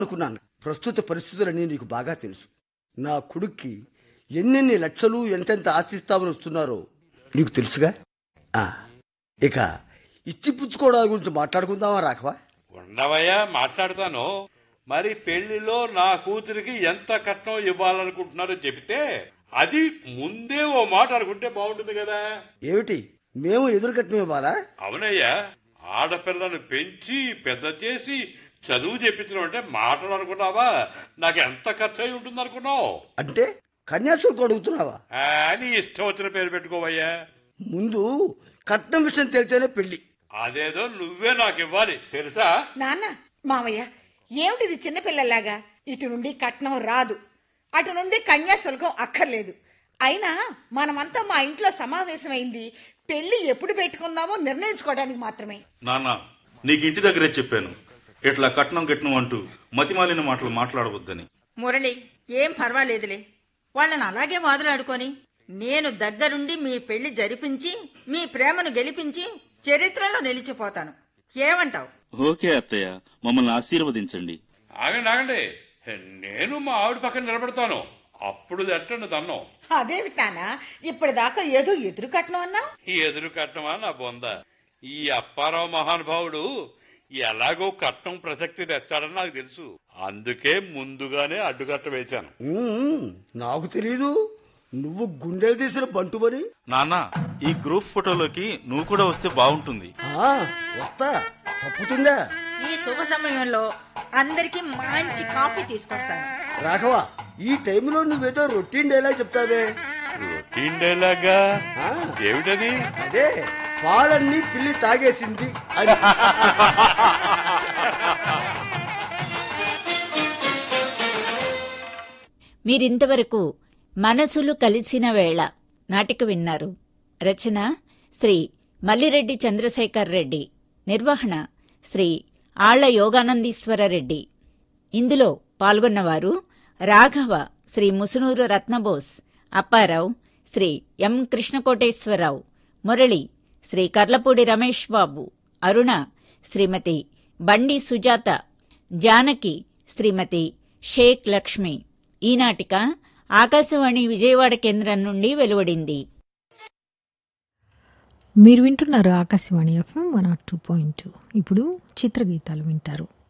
అనుకున్నాను ప్రస్తుత పరిస్థితులన్నీ నీకు బాగా తెలుసు నా కొడుక్కి ఎన్నెన్ని లక్షలు ఎంతెంత ఆస్తిస్తామని వస్తున్నారో నీకు తెలుసుగా ఆ, ఇక ఇచ్చి పుచ్చుకోవడాల గురించి మాట్లాడుకుందామా రాఘవా ఉండవయ్యా మాట్లాడతాను మరి పెళ్లిలో నా కూతురికి ఎంత కట్నం ఇవ్వాలనుకుంటున్నారో చెబితే అది ముందే ఓ మాట అనుకుంటే బాగుంటుంది కదా ఏమిటి మేము ఎదురుకట్నం ఇవ్వాలా అవునయ్యా ఆడపిల్లను పెంచి పెద్ద చేసి చదువు చెప్పించడం అంటే మాటలు అనుకున్నావా నాకు ఎంత ఖర్చు అయి ఉంటుంది అనుకున్నావు అంటే కన్యాశుల్కం అడుగుతున్నావా అని ఇష్టం వచ్చిన పేరు పెట్టుకోవయ్యా ముందు కట్నం విషయం తెలితేనే పెళ్లి అదేదో నువ్వే నాకు ఇవ్వాలి తెలుసా నాన్న మావయ్య ఏమిటిది చిన్నపిల్లలాగా ఇటు నుండి కట్నం రాదు అటు నుండి కన్యాశుల్కం అక్కర్లేదు అయినా మనమంతా మా ఇంట్లో సమావేశమైంది పెళ్లి ఎప్పుడు పెట్టుకుందామో నిర్ణయించుకోవడానికి మాత్రమే నాన్న నీకు ఇంటి దగ్గరే చెప్పాను ఇట్లా కట్నం గిట్నం అంటూ మతిమాలిన మాటలు మాట్లాడవద్దని మురళి ఏం పర్వాలేదులే వాళ్ళని అలాగే వాదులాడుకొని నేను దగ్గరుండి మీ పెళ్లి జరిపించి మీ ప్రేమను గెలిపించి చరిత్రలో నిలిచిపోతాను ఏమంటావు ఓకే అత్తయ్య మమ్మల్ని ఆశీర్వదించండి ఆగండి ఆగండి నేను మా ఆవిడ పక్కన నిలబడతాను అప్పుడు తట్టండి దన్నం అదేమిటానా ఇప్పటిదాకా ఏదో ఎదురు కట్నం అన్నా ఈ ఎదురు కట్నమా నా బొంద ఈ అప్పారావు మహానుభావుడు ఎలాగో కట్నం ప్రసక్తి తెచ్చాడని నాకు తెలుసు అందుకే ముందుగానే అడ్డుకట్ట వేశాను ఉమ్, నాకు తెలీదు నువ్వు గుండెలు తీసిన బంటువని నాన్న ఈ గ్రూప్ ఫోటోలోకి నువ్వు కూడా వస్తే బాగుంటుంది ఆ, వస్తా తప్పుతుందా ఈ శుభ సమయంలో అందరికీ మంచి కాఫీ తీసుకొస్తాను రాఘవ ఈ టైంలో నువ్వేదో రొటీన్ డైలాగ్ చెప్తావే రొటీన్ డైలాగా ఆ, ఏమిటది అదే పాలన్నీ పిల్లి తాగేసింది అని మీరింతవరకు మనసులు కలిసిన వేళ నాటిక విన్నారు రచన శ్రీ మల్లిరెడ్డి చంద్రశేఖర్ రెడ్డి నిర్వహణ శ్రీ ఆళ్ల యోగానందీశ్వర రెడ్డి ఇందులో పాల్గొన్నవారు రాఘవ శ్రీ ముసునూరు రత్నబోస్ అప్పారావు శ్రీ ఎం కృష్ణకోటేశ్వరరావు మురళి శ్రీ కర్లపూడి రమేష్ బాబు అరుణ శ్రీమతి బండి సుజాత జానకి శ్రీమతి షేక్ లక్ష్మి ఈ నాటిక ఆకాశవాణి విజయవాడ కేంద్రం నుండి వెలువడింది మీరు వింటున్నారు Akashvani FM one naught two point two ఇప్పుడు చిత్రగీతాలు వింటారు